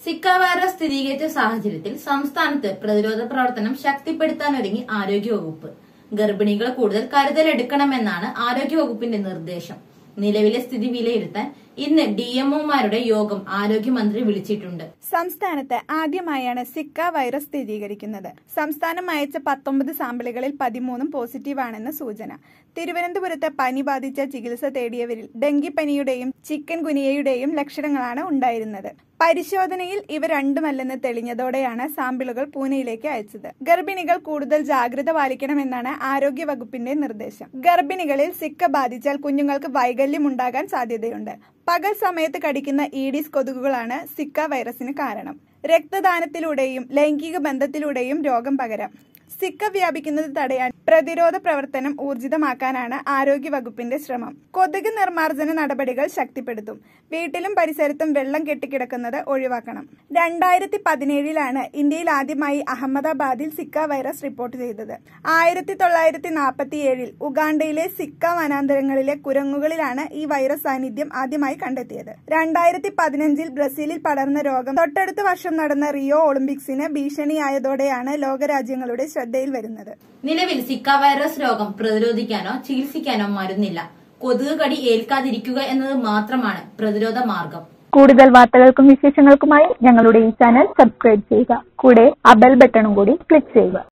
Zika virus സ്ഥിരീകരിച്ച സാഹചര്യത്തിൽ സംസ്ഥാനത്ത് പ്രതിരോധ പ്രവർത്തനം ശക്തിപ്പെടുത്താനൊരുങ്ങി ആരോഗ്യവകുപ്പ് ഗർഭിണികൾ കൂടുതൽ കരുതലെടുക്കണമെന്നാണ് ആരോഗ്യവകുപ്പിന്റെ നിർദ്ദേശം നിലവിലെ സ്ഥിതി വിലയിരുത്താൻ ഇന്ന് ഡിഎംഒമാരുടെ യോഗം ആരോഗ്യമന്ത്രി വിളിച്ചിട്ടുണ്ട് സംസ്ഥാനത്ത് ആദ്യമായാണ് സിക്ക വൈറസ് സ്ഥിരീകരിക്കുന്നത് സംസ്ഥാനം അയച്ച പത്തൊമ്പത് സാമ്പിളുകളിൽ പതിമൂന്നും പോസിറ്റീവാണെന്ന് സൂചന തിരുവനന്തപുരത്ത് പനി ബാധിച്ച ചികിത്സ തേടിയവരിൽ ഡെങ്കിപ്പനിയുടെയും ചിക്കൻ ഗുനിയയുടെയും ലക്ഷണങ്ങളാണ് ഉണ്ടായിരുന്നത് പരിശോധനയിൽ ഇവ രണ്ടുമല്ലെന്ന് തെളിഞ്ഞതോടെയാണ് സാമ്പിളുകൾ പൂനെയിലേക്ക് അയച്ചത് ഗർഭിണികൾ കൂടുതൽ ജാഗ്രത പാലിക്കണമെന്നാണ് ആരോഗ്യ വകുപ്പിന്റെ നിർദ്ദേശം ഗർഭിണികളിൽ സിക്ക ബാധിച്ചാൽ കുഞ്ഞുങ്ങൾക്ക് വൈകല്യം ഉണ്ടാകാൻ സാധ്യതയുണ്ട് പകൽ സമയത്ത് കടിക്കുന്ന ഈഡിസ് കൊതുകുകളാണ് സിക്ക വൈറസിന് കാരണം രക്തദാനത്തിലൂടെയും ലൈംഗിക ബന്ധത്തിലൂടെയും രോഗം പകരാം സിക്ക വ്യാപിക്കുന്നത് തടയാൻ പ്രതിരോധ പ്രവർത്തനം ഊർജിതമാക്കാനാണ് ആരോഗ്യ വകുപ്പിന്റെ ശ്രമം കൊതുക് നിർമ്മാർജ്ജന നടപടികൾ ശക്തിപ്പെടുത്തും വീട്ടിലും പരിസരത്തും വെള്ളം കെട്ടിക്കിടക്കുന്നത് ഒഴിവാക്കണം രണ്ടായിരത്തി പതിനേഴിലാണ് ഇന്ത്യയിൽ ആദ്യമായി അഹമ്മദാബാദിൽ സിക്ക വൈറസ് റിപ്പോർട്ട് ചെയ്തത് ആയിരത്തി തൊള്ളായിരത്തി നാൽപ്പത്തി ഏഴിൽ ഉഗാണ്ടയിലെ സിക്ക വനാന്തരങ്ങളിലെ കുരങ്ങുകളിലാണ് ഈ വൈറസ് സാന്നിധ്യം ആദ്യമായി കണ്ടെത്തിയത് രണ്ടായിരത്തി പതിനഞ്ചിൽ ബ്രസീലിൽ പടർന്ന രോഗം തൊട്ടടുത്ത വർഷം നടന്ന റിയോ ഒളിമ്പിക്സിന് ഭീഷണിയായതോടെയാണ് ലോകരാജ്യങ്ങളുടെ ശ്രദ്ധയിൽ വരുന്നത് നിലവിൽ സിക്ക വൈറസ് രോഗം പ്രതിരോധിക്കാനോ ചികിത്സിക്കാനോ മരുന്നില്ല കൊതുക് കടി ഏൽക്കാതിരിക്കുക എന്നത് മാത്രമാണ് പ്രതിരോധ മാർഗം കൂടുതൽ വാർത്തകൾക്കും വിശേഷങ്ങൾക്കുമായി ഞങ്ങളുടെ ഈ ചാനൽ സബ്സ്ക്രൈബ് ചെയ്യുക കൂടെ ആ ബെൽ ബട്ടണും കൂടി ക്ലിക്ക് ചെയ്യുക